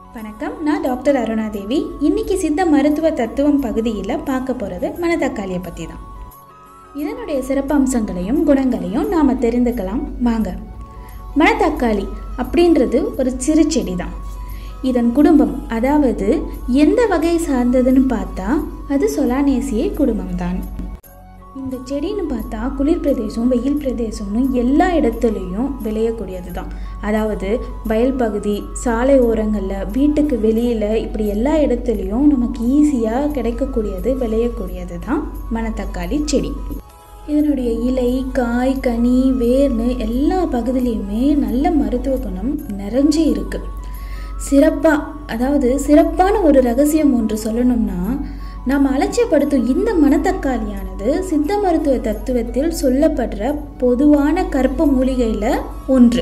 வணக்கம் நான் டாக்டர் அருணாதேவி இன்னைக்கு சித்த மருத்துவ தத்துவம் பகுதியில் பார்க்க போகிறது மணத்தக்காளியை பற்றி தான் இதனுடைய சிறப்பம்சங்களையும் குணங்களையும் நாம் தெரிந்துக்கலாம் வாங்க மணத்தக்காளி அப்படின்றது ஒரு சிறு செடி தான் இதன் குடும்பம் அதாவது எந்த வகை சார்ந்ததுன்னு பார்த்தா அது சொலானேசியே குடும்பம்தான் இந்த செடின்னு பார்த்தா குளிர் பிரதேசம் வெயில் பிரதேசம்னு எல்லா இடத்துலையும் விளையக்கூடியது தான் அதாவது வயல் பகுதி சாலை ஓரங்களில் வீட்டுக்கு வெளியில் இப்படி எல்லா இடத்துலையும் நமக்கு ஈஸியாக கிடைக்கக்கூடியது விளையக்கூடியது தான் மணத்தக்காளி செடி இதனுடைய இலை காய் கனி வேர்னு எல்லா பகுதியிலையுமே நல்ல மருத்துவ குணம் நிறைஞ்சு இருக்கு சிறப்பாக அதாவது சிறப்பான ஒரு ரகசியம் ஒன்று சொல்லணும்னா நாம் அலட்சியப்படுத்தும் இந்த மணத்தக்காளியானது சித்த மருத்துவ தத்துவத்தில் சொல்லப்படுற பொதுவான கற்ப மூலிகையில் ஒன்று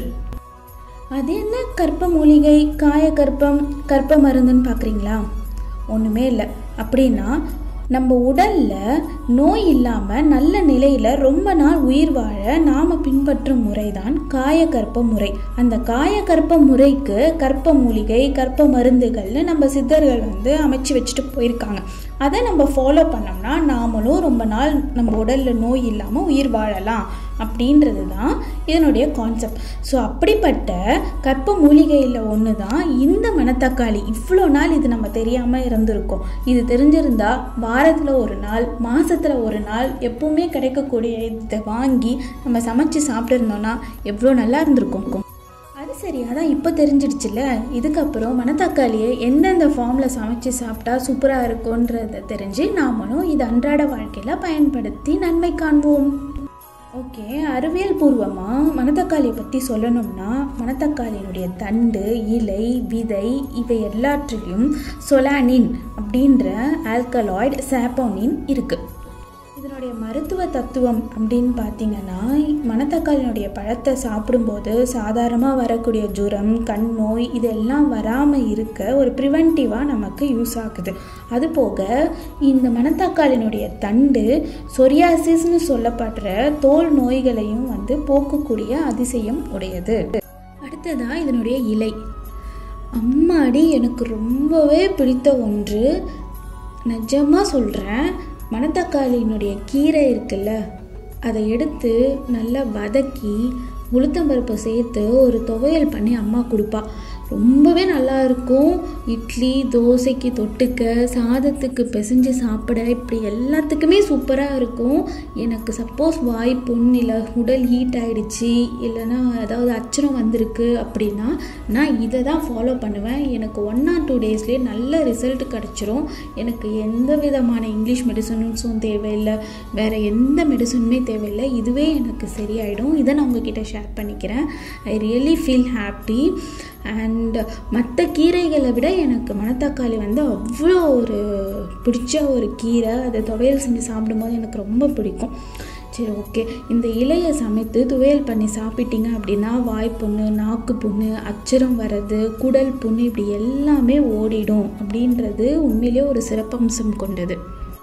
அது என்ன கற்ப மூலிகை காயக்கற்பம் கற்ப மருந்துன்னு பார்க்குறீங்களா ஒன்றுமே இல்லை அப்படின்னா நம்ம உடலில் நோய் இல்லாமல் நல்ல நிலையில் ரொம்ப நாள் உயிர் வாழ நாம் பின்பற்றும் முறை தான் காயக்கற்ப முறை அந்த காயக்கற்ப முறைக்கு கற்ப மூலிகை கற்ப மருந்துகள்னு நம்ம சித்தர்கள் வந்து அமைச்சு வச்சுட்டு போயிருக்காங்க அதை நம்ம ஃபாலோ பண்ணோம்னா நாமளும் ரொம்ப நாள் நம்ம உடலில் நோய் இல்லாமல் உயிர் வாழலாம் அப்படின்றது தான் இதனுடைய கான்செப்ட் ஸோ அப்படிப்பட்ட கற்ப மூலிகையில் ஒன்று தான் இந்த மணத்தக்காளி இவ்வளோ நாள் இது நம்ம தெரியாமல் இருந்திருக்கோம் இது தெரிஞ்சிருந்தா வாரத்தில் ஒரு நாள் மாதத்தில் ஒரு நாள் எப்பவுமே கிடைக்கக்கூடிய இதை வாங்கி நம்ம சமைச்சு சாப்பிட்டுருந்தோன்னா எவ்வளோ நல்லா இருந்திருக்கும் அது சரி அதான் இப்போ தெரிஞ்சிடுச்சுல்ல இதுக்கப்புறம் மணத்தக்காளியை எந்தெந்த ஃபார்மில் சமைச்சு சாப்பிட்டா சூப்பராக இருக்குன்றதை தெரிஞ்சு நாமளும் இது அன்றாட வாழ்க்கையில் பயன்படுத்தி நன்மை காண்போம் ஓகே அறிவியல் பூர்வமாக மணத்தக்காளியை பற்றி சொல்லணும்னா மணத்தக்காளியினுடைய தண்டு இலை விதை இவை எல்லாற்றிலையும் சொலானின் அப்படின்ற ஆல்கலாய்டு சாப்போனின் இருக்குது இதனுடைய மருத்துவ தத்துவம் அப்படின்னு பார்த்தீங்கன்னா மணத்தக்காளியினுடைய பழத்தை சாப்பிடும்போது சாதாரணமாக வரக்கூடிய ஜுரம் கண் நோய் இதெல்லாம் வராமல் இருக்க ஒரு ப்ரிவென்டிவாக நமக்கு யூஸ் ஆகுது அதுபோக இந்த மணத்தக்காளியினுடைய தண்டு சொரியாசிஸ்னு சொல்லப்படுற தோல் நோய்களையும் வந்து போக்கக்கூடிய அதிசயம் உடையது அடுத்ததாக இதனுடைய இலை அம்மாடி எனக்கு ரொம்பவே பிடித்த ஒன்று நிஜமாக சொல்கிறேன் மணத்தக்காளியினுடைய கீரை இருக்குல்ல அதை எடுத்து நல்லா வதக்கி உளுத்தம்பருப்பை சேர்த்து ஒரு துவையல் பண்ணி அம்மா கொடுப்பா ரொம்பவே நல்லா இருக்கும் இட்லி தோசைக்கு தொட்டுக்க சாதத்துக்கு பிசைஞ்சு சாப்பிட இப்படி எல்லாத்துக்குமே சூப்பராக இருக்கும் எனக்கு சப்போஸ் வாய் புண் இல்லை உடல் ஹீட் ஆகிடுச்சு இல்லைன்னா ஏதாவது அச்சரம் வந்திருக்கு அப்படின்னா நான் இதை தான் ஃபாலோ பண்ணுவேன் எனக்கு ஒன் ஆர் டூ டேஸ்லேயே நல்ல ரிசல்ட் கிடச்சிரும் எனக்கு எந்த விதமான இங்கிலீஷ் மெடிசன்ஸும் தேவையில்லை வேறு எந்த மெடிசனுமே தேவையில்லை இதுவே எனக்கு சரியாயிடும் இதை நான் உங்ககிட்ட ஷேர் பண்ணிக்கிறேன் I really feel happy and மற்ற கீரைகளை விட எனக்கு மணத்தக்காளி வந்து அவ்வளோ ஒரு பிடிச்ச ஒரு கீரை அதை துவையல் செஞ்சு சாப்பிடும்போது எனக்கு ரொம்ப பிடிக்கும் சரி ஓகே இந்த இலையை சமைத்து துவையல் பண்ணி சாப்பிட்டீங்க அப்படின்னா வாய் புண்ணு நாக்கு புண்ணு அச்சரம் வர்றது குடல் புண்ணு இப்படி எல்லாமே ஓடிடும் அப்படின்றது உண்மையிலே ஒரு சிறப்பம்சம் கொண்டது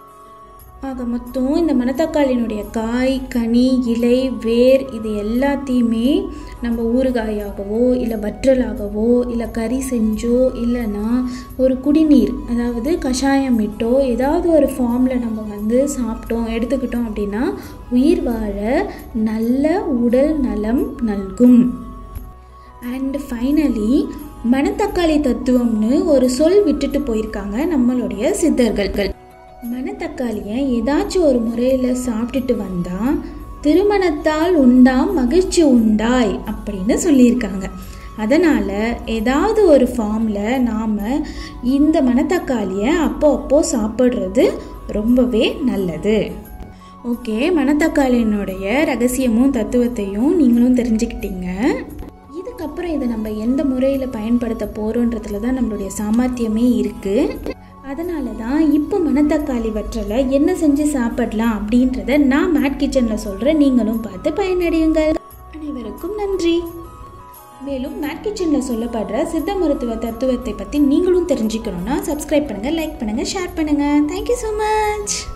ஆக மொத்தம் இந்த மணத்தக்காளியினுடைய காய் கனி இலை வேர் இது எல்லாத்தையுமே நம்ம ஊறுகாயாகவோ இல்லை வற்றலாகவோ இல்லை கறி செஞ்சோ இல்லைன்னா ஒரு குடிநீர் அதாவது கஷாயம் இட்டோ ஏதாவது ஒரு ஃபார்மில் நம்ம வந்து சாப்பிட்டோம் எடுத்துக்கிட்டோம் அப்படின்னா உயிர் வாழ நல்ல உடல் நலம் நல்கும் அண்ட் ஃபைனலி மணத்தக்காளி தத்துவம்னு ஒரு சொல் விட்டுட்டு போயிருக்காங்க நம்மளுடைய சித்தர்கள் மணத்தக்காளியை ஏதாச்சும் ஒரு முறையில் சாப்பிட்டுட்டு வந்தால் திருமணத்தால் உண்டாம் மகிழ்ச்சி உண்டாய் அப்படின்னு சொல்லியிருக்காங்க அதனால் ஏதாவது ஒரு ஃபார்மில் நாம் இந்த மணத்தக்காளியை அப்போ அப்போ சாப்பிட்றது ரொம்பவே நல்லது ஓகே மணத்தக்காளியினுடைய ரகசியமும் தத்துவத்தையும் நீங்களும் தெரிஞ்சுக்கிட்டீங்க இதுக்கப்புறம் இதை நம்ம எந்த முறையில் பயன்படுத்த போகிறோன்றதுல தான் நம்மளுடைய சாமர்த்தியமே இருக்குது அதனால தான் இப்போ மணத்தக்காளி வற்றலை என்ன செஞ்சு சாப்பிடலாம் அப்படின்றத நான் மேட் கிச்சனில் சொல்கிறேன் நீங்களும் பார்த்து பயனடையுங்கள் அனைவருக்கும் நன்றி மேலும் மேட் கிச்சனில் சொல்லப்படுற சித்த மருத்துவ தத்துவத்தை பற்றி நீங்களும் தெரிஞ்சுக்கணுன்னா சப்ஸ்கிரைப் பண்ணுங்கள் லைக் பண்ணுங்கள் ஷேர் பண்ணுங்கள் தேங்க்யூ ஸோ மச்